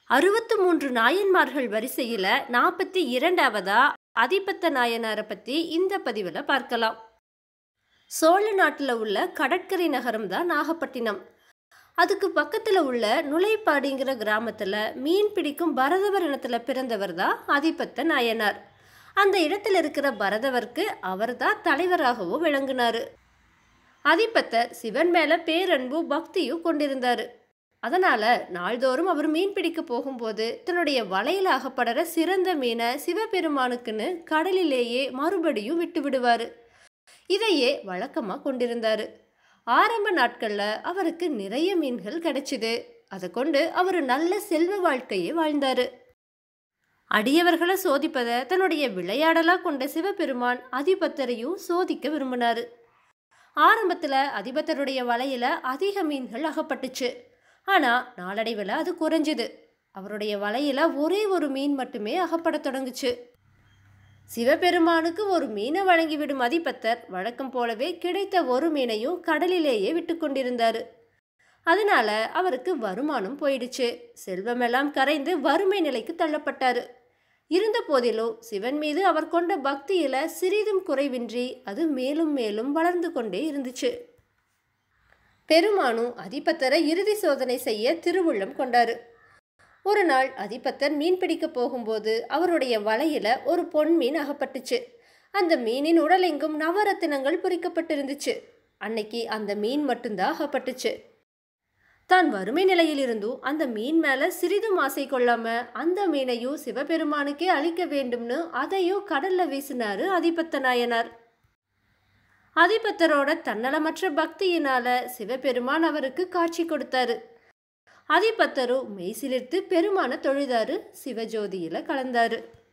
அறுபத்து மூன்று நாயன்மார்கள் வரிசையில் நாற்பத்தி இரண்டாவதா அதிபத்த நாயனாரை பற்றி இந்த பதிவில் பார்க்கலாம் சோழ நாட்டில் உள்ள கடற்கரை நகரம் தான் நாகப்பட்டினம் அதுக்கு பக்கத்தில் உள்ள நுழைப்பாடிங்கிற கிராமத்தில் மீன் பிடிக்கும் பரதவர் இனத்தில் பிறந்தவர் தான் அதிபத்த நாயனார் அந்த இடத்துல இருக்கிற பரதவருக்கு அவர் தான் தலைவராகவும் விளங்கினார் அதிபத்தர் சிவன் மேலே பேரன்பும் பக்தியும் கொண்டிருந்தார் அதனால் நாள்தோறும் அவர் மீன் பிடிக்க போகும்போது தன்னுடைய வலையில் அகப்படுற சிறந்த மீனை சிவபெருமானுக்குன்னு கடலிலேயே மறுபடியும் விட்டு விடுவார் இதையே வழக்கமாக கொண்டிருந்தார் ஆரம்ப நாட்களில் அவருக்கு நிறைய மீன்கள் கிடைச்சிது அதை கொண்டு அவர் நல்ல செல்வ வாழ்க்கையை வாழ்ந்தார் அடியவர்களை சோதிப்பதை தன்னுடைய விளையாடலாக கொண்ட சிவபெருமான் அதிபத்தரையும் சோதிக்க விரும்பினார் ஆரம்பத்தில் அதிபத்தருடைய வலையில் அதிக மீன்கள் அகப்பட்டுச்சு ஆனால் நாளடைவில் அது குறைஞ்சிது அவருடைய வலையில் ஒரே ஒரு மீன் மட்டுமே அகப்படத் தொடங்குச்சு சிவபெருமானுக்கு ஒரு மீனை வழங்கிவிடும் அதிபத்தர் வழக்கம் போலவே கிடைத்த ஒரு மீனையும் கடலிலேயே விட்டு கொண்டிருந்தார் அதனால அவருக்கு வருமானம் போயிடுச்சு செல்வமெல்லாம் கரைந்து வறுமை நிலைக்கு தள்ளப்பட்டார் இருந்த போதிலும் சிவன் மீது அவர் கொண்ட பக்தியில சிறிதும் குறைவின்றி அது மேலும் மேலும் வளர்ந்து கொண்டே இருந்துச்சு பெருமானும் அதிபத்தரை இறுதி சோதனை செய்ய திருவுள்ளம் கொண்டாரு ஒரு நாள் அதிபத்தர் மீன் பிடிக்க போகும்போது அவருடைய வலையில ஒரு பொன் மீன் அகப்பட்டுச்சு அந்த மீனின் உடலெங்கும் நவரத்தினங்கள் பொறிக்கப்பட்டிருந்துச்சு அன்னைக்கு அந்த மீன் மட்டும்தான் அகப்பட்டுச்சு தான் வறுமை நிலையில் இருந்தும் அந்த மீன் மேல சிறிதும் ஆசை கொள்ளாம அந்த மீனையும் சிவபெருமானுக்கே அழிக்க வேண்டும்னு அதையும் கடல்ல வீசினாரு அதிபத்த நாயனார் அதிபத்தரோட தன்னலமற்ற பக்தியினால சிவபெருமான் அவருக்கு காட்சி கொடுத்தாரு அதிபத்தரும் மெய்சிலிர்த்து பெருமான தொழுதாரு சிவஜோதியில கலந்தாரு